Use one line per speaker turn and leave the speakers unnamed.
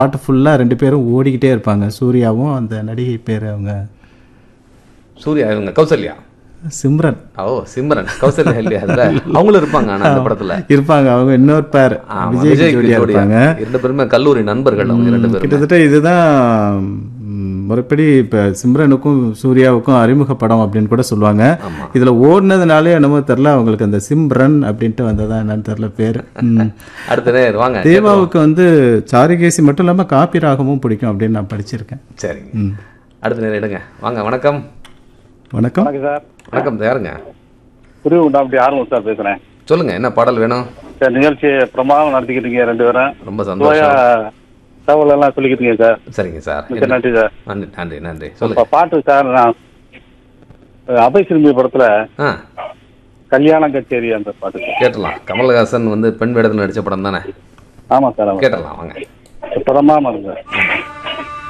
பாட்டு ஃபுல்லாக ரெண்டு பேரும் ஓடிக்கிட்டே இருப்பாங்க சூர்யாவும் அந்த நடிகை பேர் அவங்க
சூர்யா இவங்க கௌசல்யா
சிம்ரன்
ஓ சிம்ரன் கௌசல்யா இல்லையா அதுல அவங்களும் இருப்பாங்க ஆனா அந்த படத்துல
இருப்பாங்க அவங்க இன்னொரு பேர்
ஆமா,
விஜய்
விஜய்க்கு
ஜோடியா
ஜோடியா.
இருப்பாங்க
இரண்டு பேருமே கல்லூரி நண்பர்கள் அவங்க ரெண்டு பேரும்
கிட்டத்தட்ட இதுதான் ம், முறைப்படி இப்போ சிம்ரனுக்கும் சூர்யாவுக்கும் அறிமுக படம் அப்படின்னு கூட சொல்லுவாங்க
ஆமா.
இதுல ஓடினதுனாலே என்னமோ தெரில அவங்களுக்கு அந்த சிம்ரன் அப்படின்ட்டு வந்ததா என்னன்னு தெரில பேர் ம்.
அடுத்த நேரம் வாங்க
தேவாவுக்கு வந்து சாருகேசி மட்டும் இல்லாம காப்பி ராகமும் பிடிக்கும் அப்படின்னு நான் படிச்சிருக்கேன்
சரிங்க
ம்.
அடுத்த நேரம் எடுங்க வாங்க வணக்கம்
வணக்கம்
வணக்கம் சார்
வணக்கம் தயாருங்க
புரிவு உண்டாப்படி ஆர்வம் சார் பேசுறேன்
சொல்லுங்க என்ன பாடல் வேணும்
சார் நிகழ்ச்சியை பிரமாதம் நடத்திக்கிட்டீங்க ரெண்டு பேரும்
ரொம்ப
சுவையா
சந்தோஷம்
தகவல் எல்லாம் சொல்லிக்கிட்டீங்க சார்
சரிங்க சார்
மிக்க நன்றி சார்
நன்றி நன்றி நன்றி சொல்லுங்க
இப்ப பாட்டு சார் நான் அஹ், அபய் சிறுமி படத்துல
ஆ
கல்யாணம் கச்சேரி அந்த பாட்டு சார்.
கேட்டலாம் கமலஹாசன் வந்து பெண் வேடத்தில் நடிச்ச படம் தானே
ஆமா சார் ஆமா
கேட்டலாம் வாங்க
பிரமாதம் இருக்கு சார்